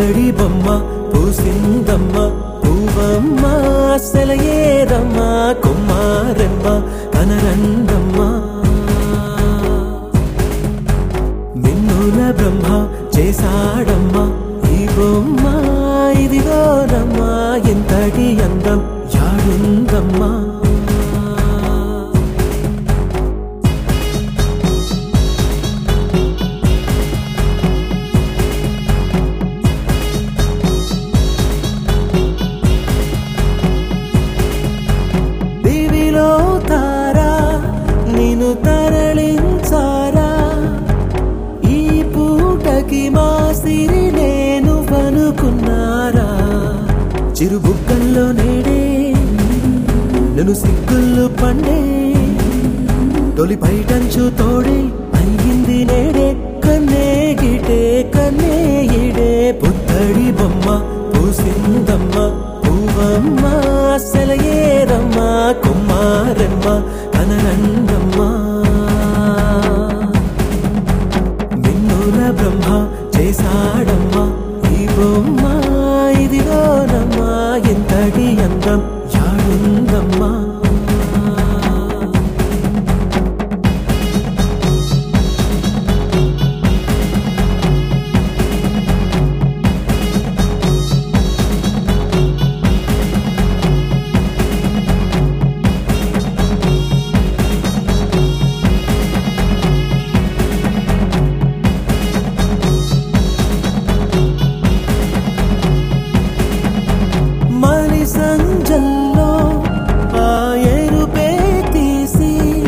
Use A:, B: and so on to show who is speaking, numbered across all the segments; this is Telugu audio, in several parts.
A: పుత్తడి బొమ్మ పూసిందమ్మ పూవమ్మ సెలయేరమ్మ కుమారెమ్మ కనరండమ్మ మిన్నుల బ్రహ్మ చేశాడమ్మా ఈ బొమ్మ ఇదిగోనమ్మా ఇంతటి అందం యాడుందమ్మా దివిలో తారా నిన్ను తరలించారా ఈ పూటకి మా సిరి నేను వనుకున్నారా చిరుబుక్కల్లో నేడే నన్ను సిగ్గుల్లో పండే తొలి బయటంచు తోడే అయ్యింది నేడే కన్నే గిటే కన్నే ఇడే పుత్తడి బొమ్మ పూసిందమ్మ పూవమ్మ సెలయేరమ్మ కుమారమ్మ కనరండమ్మ మిన్నుల బ్రహ్మ చేశాడమ్మా ఈ బొమ్మ ఇదిగోనమ్మా ఇంతటి అందం యాడుందమ్మా మలి సంజల్లో ఆ ఎరుపే తీసి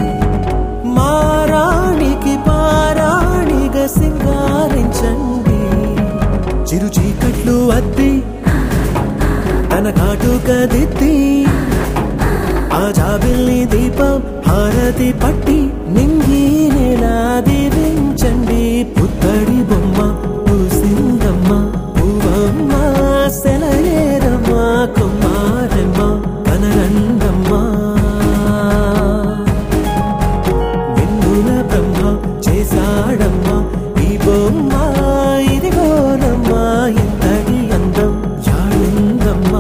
A: మారాణికి పారాణిగా సింగారించండి చిరు చీకట్లు అద్ది తన కాటుక దిద్ది ఆ జాబిల్ని దీపం హారతి పట్టి నింగి నెలా దీవించండి పుత్తడి బొమ్మ పూసిందమ్మ పువ్వమ్మ సెలయేరమ్మ కుమారమ్మ కనరండమ్మ వెన్నుల బ్రహ్మ చేశాడమ్మ ఈ బొమ్మ ఇదిగోనమ్మ ఇంతటి అందం యాడుందమ్మా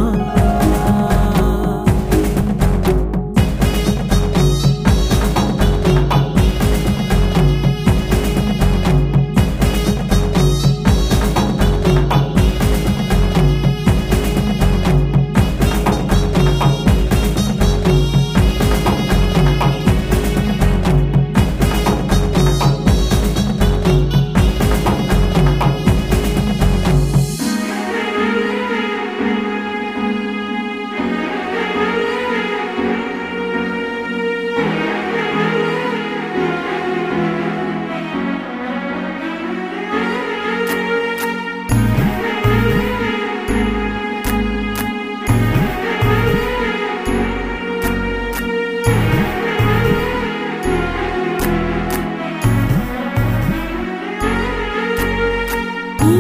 B: ఈ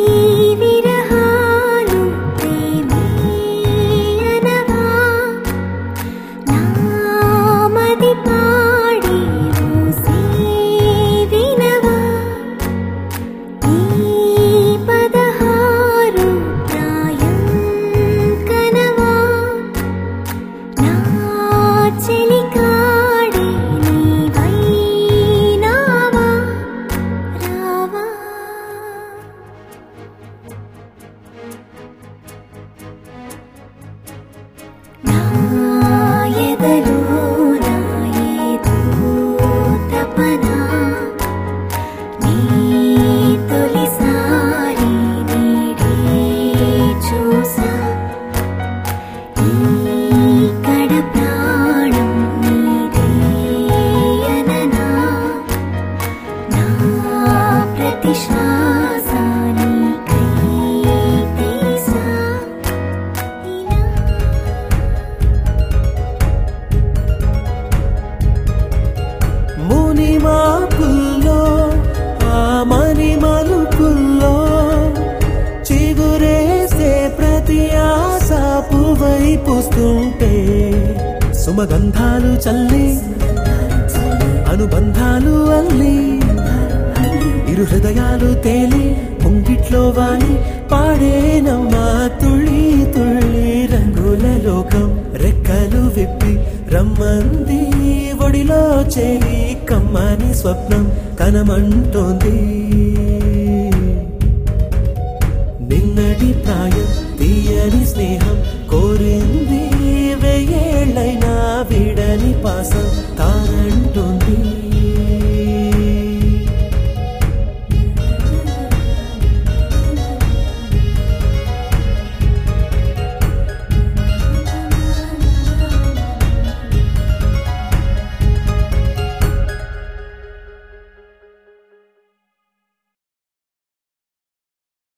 B: విరహాలు ప్రేమేయనవా నామది పాడి వినవా ఈ పదహారు ప్రాయం కనవా నా చెలికాడి నీవైనావా రావా నాయదలో నాయేదో తపనా నీ తొలిసారి నీడే చూసా ఈ కడ ప్రాణం నీదే అననా నా ప్రతి శ్వాస నీకై తీసా ఇలా
A: ముని మాపుల్లో ఆ మని మలుపుల్లో చిగురేసే ప్రతి ఆశ పువ్వై పూస్తుంటే సుమగంధాలు చల్లి అనుబంధాలు అల్లి ఇరు హృదయాలు తేలి ముంగిట్లో వాలి పాడేనమ్మా తుళ్ళి తుళ్ళి రంగుల లోకం రెక్కలు విప్పి రమ్మంది ఒడిలో చేరి కమ్మని స్వప్నం కనమంటోంది నిన్నటి ప్రాయం తీయని స్నేహం కోరింది వెయ్యేళ్ళైనా వీడని పాసం తానంటుంది